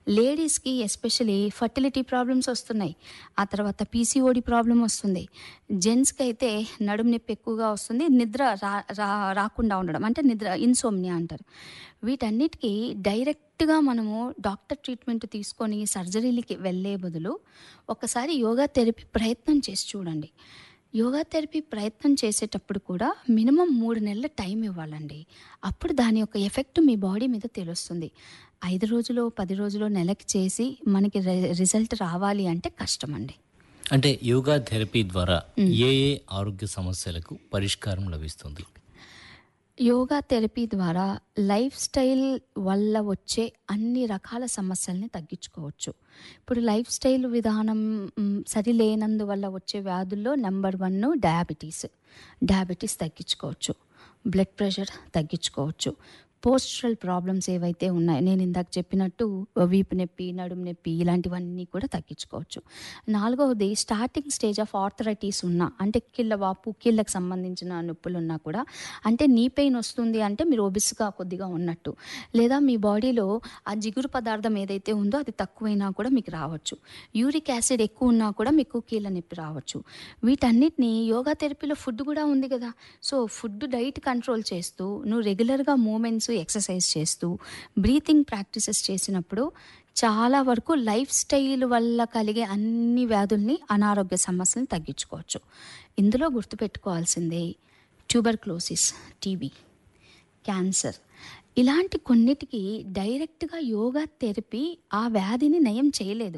లేడీస్కి especially fertility problems వస్తున్నాయి ఆ తర్వాత పీసీఓడి ప్రాబ్లం వస్తుంది జెంట్స్కి అయితే నడుము నొప్పి ఎక్కువగా వస్తుంది నిద్ర రా రా రాకుండా ఉండడం అంటే నిద్ర ఇన్సోమ్నియా అంటారు వీటన్నిటికీ డైరెక్ట్గా మనము డాక్టర్ ట్రీట్మెంట్ తీసుకొని సర్జరీలకి వెళ్ళే బదులు ఒకసారి యోగా థెరపీ ప్రయత్నం చేసి చూడండి యోగా థెరపీ ప్రయత్నం చేసేటప్పుడు కూడా మినిమం మూడు నెలల టైం ఇవ్వాలండి అప్పుడు దాని యొక్క ఎఫెక్ట్ మీ బాడీ మీద తెలుస్తుంది ఐదు రోజులు పది రోజులు నెలకి చేసి మనకి రి- రిజల్ట్ రావాలి అంటే కష్టం అండి అంటే యోగా థెరపీ ద్వారా ఏ ఏ ఆరోగ్య సమస్యలకు పరిష్కారం లభిస్తుంది యోగా థెరపీ ద్వారా లైఫ్ స్టైల్ వల్ల వచ్చే అన్ని రకాల సమస్యల్ని తగ్గించుకోవచ్చు ఇప్పుడు లైఫ్ స్టైల్ విధానం మ్, సరిలేనందువల్ల వచ్చే వ్యాధుల్లో నెంబర్ వన్ డయాబెటీస్ డయాబెటీస్ తగ్గించుకోవచ్చు బ్లడ్ ప్రెషర్ తగ్గించుకోవచ్చు పోస్టరల్ ప్రాబ్లమ్స్ ఏవైతే ఉన్నాయో నేను ఇందాక చెప్పినట్టు వీపు నొప్పి నడుము నొప్పి ఇలాంటివన్నీ కూడా తగ్గించుకోవచ్చు నాలుగవది స్టార్టింగ్ స్టేజ్ ఆఫ్ ఆర్థరైటిస్ ఉన్న అంటే కీళ్ళ వాపు కీళ్ళకి సంబంధించిన నొప్పులు ఉన్నా కూడా అంటే నీ పెయిన్ వస్తుంది అంటే మీరు ఒబిస్గా కొద్దిగా ఉన్నట్టు లేదా మీ బాడీలో ఆ జిగురు పదార్థం ఏదైతే ఉందో అది తక్కువైనా కూడా మీకు రావచ్చు యూరిక్ యాసిడ్ ఎక్కువ ఉన్నా కూడా మీకు కీళ్ళ నొప్పి రావచ్చు వీటన్నిటిని యోగా థెరపీలో ఫుడ్ కూడా ఉంది కదా సో ఫుడ్ డైట్ కంట్రోల్ చేస్తూ నువ్వు రెగ్యులర్గా మూమెంట్స్ ఎక్సర్సైజ్ చేస్తూ బ్రీతింగ్ ప్రాక్టీసెస్ చేసినప్పుడు చాలా వరకు లైఫ్ స్టైల్ వల్ల కలిగే అన్ని వ్యాధుల్ని అనారోగ్య సమస్యలను తగ్గించుకోవచ్చు ఇందులో గుర్తుపెట్టుకోవాల్సిందే ట్యూబర్క్లోసిస్ టీబీ క్యాన్సర్ ఇలాంటి కొన్నిటికి డైరెక్ట్గా యోగా థెరపీ ఆ వ్యాధిని నయం చేయలేదు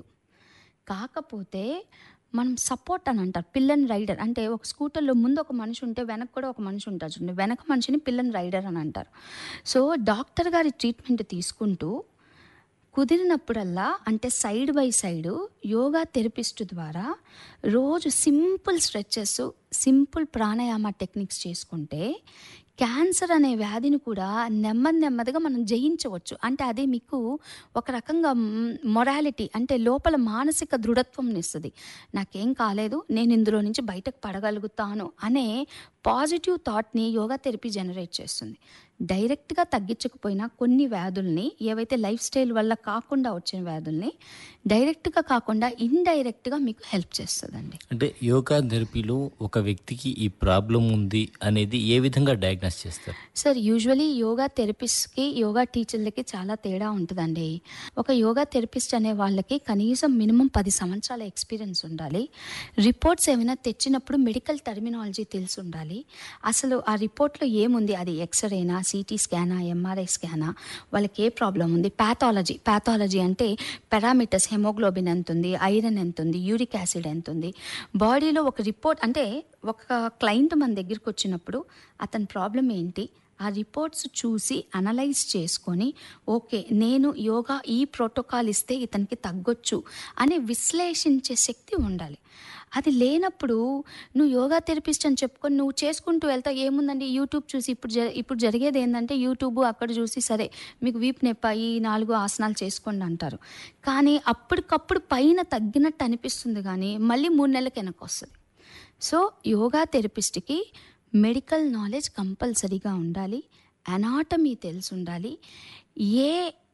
కాకపోతే మనం సపోర్ట్ అని అంటారు పిల్లన్ రైడర్ అంటే ఒక స్కూటర్లో ముందు ఒక మనిషి ఉంటే వెనక కూడా ఒక మనిషి ఉంటారు చూడండి వెనక మనిషిని పిల్లన్ రైడర్ అని అంటారు సో డాక్టర్ గారి ట్రీట్మెంట్ తీసుకుంటూ కుదిరినప్పుడల్లా అంటే side by side yoga therapist ద్వారా రోజు simple stretches simple pranayama techniques చేసుకుంటే క్యాన్సర్ అనే వ్యాధిని కూడా నెమ్మది నెమ్మదిగా మనం జయించవచ్చు అంటే అది మీకు ఒక రకంగా మొరాలిటీ అంటే లోపల మానసిక దృఢత్వం ఇస్తుంది నాకేం కాలేదు నేను ఇందులో నుంచి బయటకు పడగలుగుతాను అనే పాజిటివ్ థాట్ని యోగా థెరపీ జనరేట్ చేస్తుంది డైరెక్ట్గా తగ్గించకపోయినా కొన్ని వ్యాధుల్ని ఏవైతే లైఫ్ స్టైల్ వల్ల కాకుండా వచ్చిన వ్యాధుల్ని డైరెక్ట్గా కాకుండా ఇండైరెక్ట్గా మీకు హెల్ప్ చేస్తుందండి అంటే యోగా థెరపీలో ఒక వ్యక్తికి ఈ ప్రాబ్లం ఉంది అనేది ఏ విధంగా డయాగ్నోస్ చేస్తారు సార్ యూజువలీ యోగా థెరపిస్ట్కి యోగా టీచర్లకి చాలా తేడా ఉంటుందండి ఒక యోగా థెరపిస్ట్ అనే వాళ్ళకి కనీసం మినిమం పది సంవత్సరాల ఎక్స్పీరియన్స్ ఉండాలి రిపోర్ట్స్ ఏమైనా తెచ్చినప్పుడు మెడికల్ టర్మినాలజీ తెలిసి ఉండాలి అసలు ఆ రిపోర్ట్లో ఏముంది అది ఎక్స్రేనా సిటీ స్కానా ఎంఆర్ఐ స్కానా వాళ్ళకి ఏ ప్రాబ్లం ఉంది ప్యాథాలజీ ప్యాథాలజీ అంటే పారామీటర్స్ హెమోగ్లోబిన్ ఎంత ఉంది ఐరన్ ఎంత ఉంది యూరిక్ యాసిడ్ ఎంత ఉంది బాడీలో ఒక రిపోర్ట్ అంటే ఒక క్లయింట్ మన దగ్గరికి వచ్చినప్పుడు అతని ప్రాబ్లం ఏంటి ఆ రిపోర్ట్స్ చూసి అనలైజ్ చేసుకొని ఓకే నేను యోగా ఈ ప్రోటోకాల్ ఇస్తే ఇతనికి తగ్గొచ్చు అని విశ్లేషించే శక్తి ఉండాలి అది లేనప్పుడు నువ్వు యోగా థెరపిస్ట్ అని చెప్పుకొని నువ్వు చేసుకుంటూ వెళ్తావు ఏముందండి యూట్యూబ్ చూసి ఇప్పుడు జ ఇప్పుడు జరిగేది ఏంటంటే యూట్యూబ్ అక్కడ చూసి సరే మీకు వీపు నొప్పి ఈ నాలుగు ఆసనాలు చేసుకోండి అంటారు కానీ అప్పటికప్పుడు పైన తగ్గినట్టు అనిపిస్తుంది కానీ మళ్ళీ మూడు నెలలకి వెనక్కి వస్తుంది సో యోగా థెరపిస్ట్కి మెడికల్ నాలెడ్జ్ కంపల్సరీగా ఉండాలి అనాటమీ తెలిసి ఉండాలి ఏ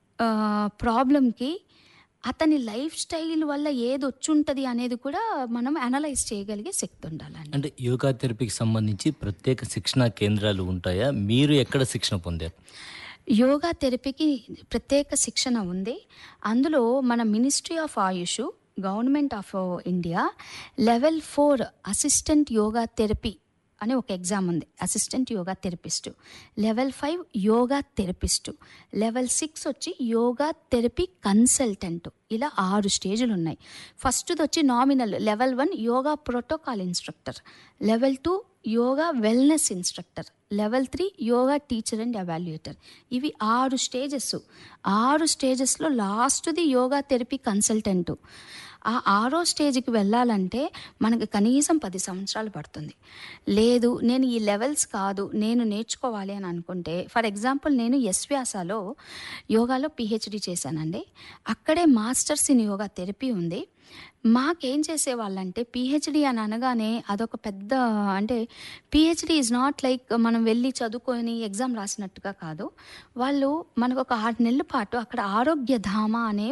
ప్రాబ్లంకి అతని లైఫ్ స్టైల్ వల్ల ఏది వచ్చుంటుంది అనేది కూడా మనం అనలైజ్ చేయగలిగే శక్తి ఉండాలండి అంటే యోగా థెరపీకి సంబంధించి ప్రత్యేక శిక్షణా కేంద్రాలు ఉంటాయా మీరు ఎక్కడ శిక్షణ పొందారు యోగా థెరపీకి ప్రత్యేక శిక్షణ ఉంది అందులో మన ministry of AYUSH government of India level four assistant yoga therapy అనే ఒక ఎగ్జామ్ ఉంది assistant yoga therapist level five yoga therapist level six వచ్చి యోగా థెరపీ కన్సల్టెంట్ ఇలా ఆరు స్టేజ్లు ఉన్నాయి ఫస్ట్ది వచ్చి nominal level one yoga protocol instructor level two yoga wellness instructor level three yoga teacher and evaluator ఇవి ఆరు స్టేజెస్ ఆరు స్టేజెస్లో లాస్ట్ది యోగా థెరపీ కన్సల్టెంట్ ఆ ఆరో స్టేజ్కి వెళ్ళాలంటే మనకి కనీసం పది సంవత్సరాలు పడుతుంది లేదు నేను ఈ లెవెల్స్ కాదు నేను నేర్చుకోవాలి అని అనుకుంటే ఫర్ ఎగ్జాంపుల్ నేను ఎస్వ్యాసాలో యోగాలో పిహెచ్డి చేశానండి అక్కడే మాస్టర్స్ ఇన్ యోగా థెరపీ ఉంది మాకేం చేసేవాళ్ళంటే పిహెచ్డి అని అనగానే అదొక పెద్ద అంటే పిహెచ్డి ఈజ్ నాట్ లైక్ మనం వెళ్ళి చదువుకొని ఎగ్జామ్ రాసినట్టుగా కాదు వాళ్ళు మనకు ఒక ఆరు నెలల పాటు అక్కడ ఆరోగ్య ధామ అనే